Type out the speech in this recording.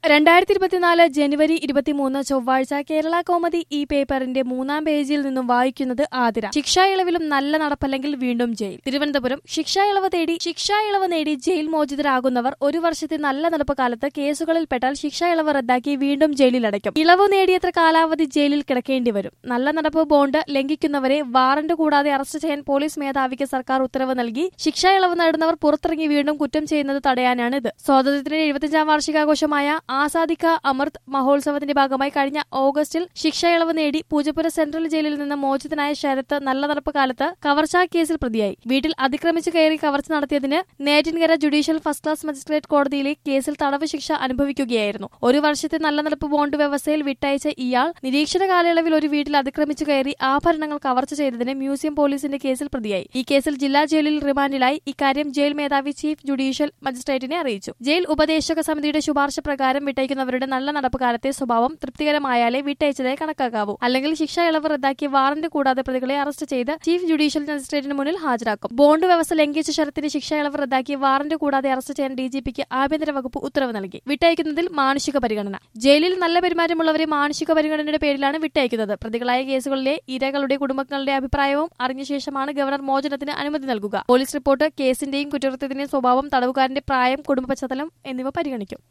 രണ്ടായിരത്തി ഇരുപത്തിനാല് ജനുവരി ഇരുപത്തിമൂന്ന് ചൊവ്വാഴ്ച കേരള കോമഡി ഈ പേപ്പറിന്റെ മൂന്നാം പേജിൽ നിന്നും വായിക്കുന്നത് ആതിര ശിക്ഷാ ഇളവിലും നല്ല നടപ്പല്ലെങ്കിൽ വീണ്ടും ജയിൽ തിരുവനന്തപുരം ശിക്ഷാ ഇളവ് തേടി ശിക്ഷാ ഇളവ് നേടി ജയിൽ മോചിതരാകുന്നവർ ഒരു വർഷത്തെ നല്ല നടപ്പ് കാലത്ത് കേസുകളിൽപ്പെട്ടാൽ ശിക്ഷാ ഇളവ് റദ്ദാക്കി വീണ്ടും ജയിലിലടയ്ക്കും ഇളവ് നേടിയത്ര കാലാവധി ജയിലിൽ കിടക്കേണ്ടി വരും നല്ല നടപ്പ് ബോണ്ട് ലംഘിക്കുന്നവരെ വാറന്റ് കൂടാതെ അറസ്റ്റ് ചെയ്യാൻ പോലീസ് മേധാവിക്ക് സർക്കാർ ഉത്തരവ് നൽകി ശിക്ഷാ ഇളവ് നേടുന്നവർ പുറത്തിറങ്ങി വീണ്ടും കുറ്റം ചെയ്യുന്നത് തടയാനാണ് ഇത് സ്വാതന്ത്ര്യത്തിന്റെ എഴുപത്തിയഞ്ചാം വാർഷികാഘോഷമായ ആസാദിക്ക അമൃത് മഹോത്സവത്തിന്റെ ഭാഗമായി കഴിഞ്ഞ ഓഗസ്റ്റിൽ ശിക്ഷ ഇളവ് നേടി പൂജപ്പുര സെൻട്രൽ ജയിലിൽ നിന്ന് മോചിതനായ ശരത്ത് നല്ല നടപ്പ് കാലത്ത് കവർച്ചാ കേസിൽ പ്രതിയായി വീട്ടിൽ അതിക്രമിച്ചു കയറി കവർച്ച നടത്തിയതിന് Neyyattinkara judicial first class magistrate കോടതിയിലെ കേസിൽ തടവ് ശിക്ഷ അനുഭവിക്കുകയായിരുന്നു ഒരു വർഷത്തെ നല്ല നടപ്പ് ബോണ്ട് വ്യവസ്ഥയിൽ വിട്ടയച്ച ഇയാൾ നിരീക്ഷണ കാലയളവിൽ ഒരു വീട്ടിൽ അതിക്രമിച്ചു കയറി ആഭരണങ്ങൾ കവർച്ച ചെയ്തതിന് മ്യൂസിയം പോലീസിന്റെ കേസിൽ പ്രതിയായി ഈ കേസിൽ ജില്ലാ ജയിലിൽ റിമാൻഡിലായി ഇക്കാര്യം ജയിൽ മേധാവി ചീഫ് ജുഡീഷ്യൽ മജിസ്ട്രേറ്റിനെ അറിയിച്ചു ജയിൽ ഉപദേശക സമിതിയുടെ ശുപാർശ പ്രകാരം വിട്ടയക്കുന്നവരുടെ നല്ല നടപ്പ് കാലത്തെ സ്വഭാവം തൃപ്തികരമായാലേ വിട്ടയച്ചതായി കണക്കാക്കാവൂ അല്ലെങ്കിൽ ശിക്ഷ ഇളവ് റദ്ദാക്കി വാറന്റ് കൂടാതെ പ്രതികളെ അറസ്റ്റ് ചെയ്ത് ചീഫ് ജുഡീഷ്യൽ മജിസ്ട്രേറ്റിന് മുന്നിൽ ഹാജരാക്കും ബോണ്ട് വ്യവസ്ഥ ലംഘിച്ച ശരത്തിന് ശിക്ഷ ഇളവ് റദ്ദാക്കി വാറന്റ് കൂടാതെ അറസ്റ്റ് ചെയ്യാൻ ഡിജിപിക്ക് ആഭ്യന്തര വകുപ്പ് ഉത്തരവ് നൽകി വിട്ടയക്കുന്നതിൽ മാനുഷിക പരിഗണന ജയിലിൽ നല്ല പെരുമാറ്റമുള്ളവരെ മാനുഷിക പരിഗണനയുടെ പേരിലാണ് വിട്ടയക്കുന്നത് പ്രതികളായ കേസുകളിലെ ഇരകളുടെ കുടുംബങ്ങളുടെ അഭിപ്രായവും അറിഞ്ഞ ശേഷമാണ് ഗവർണർ മോചനത്തിന് അനുമതി നൽകുക പോലീസ് റിപ്പോർട്ട് കേസിന്റെയും കുറ്റകൃത്യത്തിന്റെയും സ്വഭാവം തടവുകാരന്റെ പ്രായം കുടുംബ പശ്ചാത്തലം എന്നിവ പരിഗണിക്കും